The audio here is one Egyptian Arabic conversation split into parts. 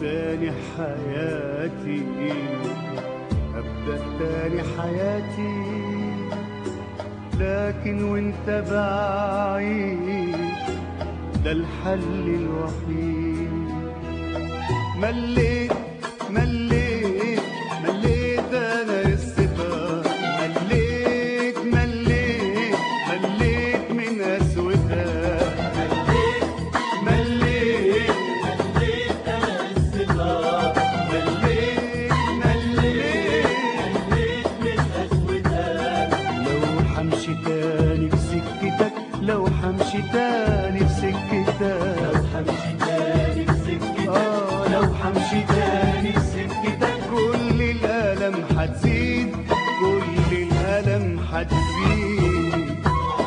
تاني حياتي أبدأ تاني حياتي لكن وانت بعيد ده الحل الوحيد مليت مليت مليت انا الصفا مليت مليت مليت من اسودها مليت مليت انا الصفا مليت مليت من اسودها لو حمشي تاني في سكتك لو حمشي تاني في سكتك لو حمشي تاني في سكتك اه لو حمشي تاني في سكتك كل الألم حتزيد كل الألم حتزيد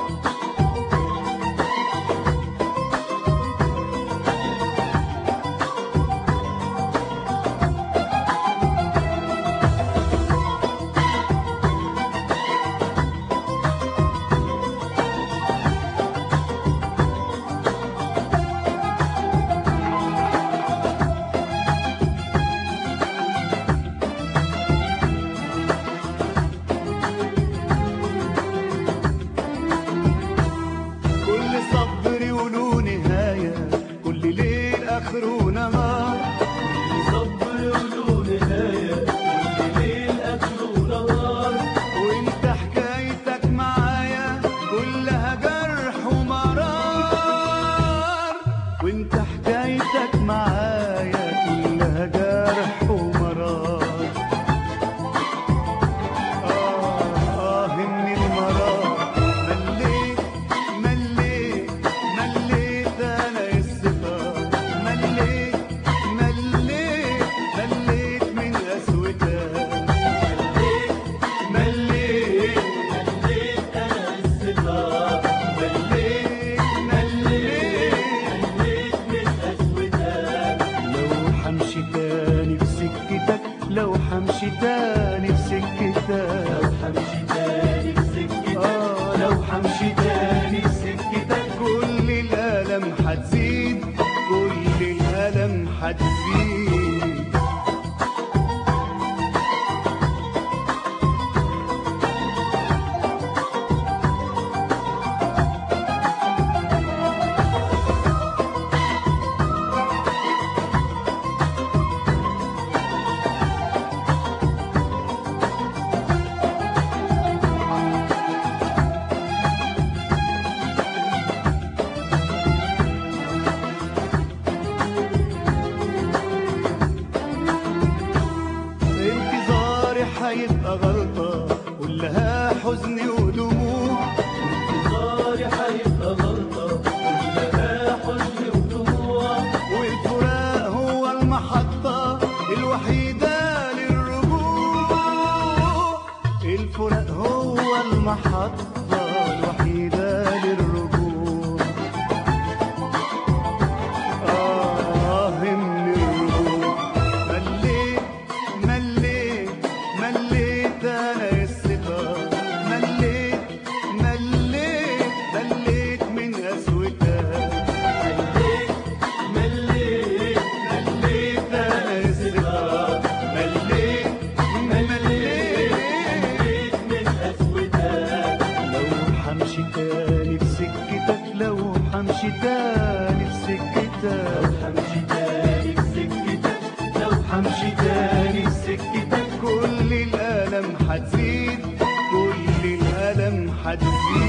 كل صبري وله نهاية كل ليل آخره نهار صبر وله نهاية كل ليل آخره نهار وانت حكايتك معايا كلها جرح ومرار وانت حكايتك معايا كلها جرح ومرار آه آه من المرار مليت مليت مليت أنا الصفا مليت مليت مليت من قسوتها مليت مليت أنا الصفا مليت مليت مليت من أسودها لو حمشي تاني في سكتك لو حمشي تاني في سكتك لو حمشي تاني في سكتك آه لو حمشي تاني في سكتك كل الألم حتزيد كل الألم حتزيد انتظاري هيبقى غلطة كلها حزن ودموع انتظاري هيبقى غلطة كلها حزن ودموع والفراق هو المحطة الوحيدة للرجوع الفراق هو المحطة الوحيدة للرجوع آه من الرجوع مليت مليت مليت أنا الصفا مليت مليت مليت من قسوتها مليت مليت أنا الصفا مليت مليت مليت من أسودها لو حمشي تاني في سكتك لو حمشي تاني في سكتك حمشي تاني في سكتك لو حمشي تاني في سكتك كل الألم حتزيد كل الألم حتزيد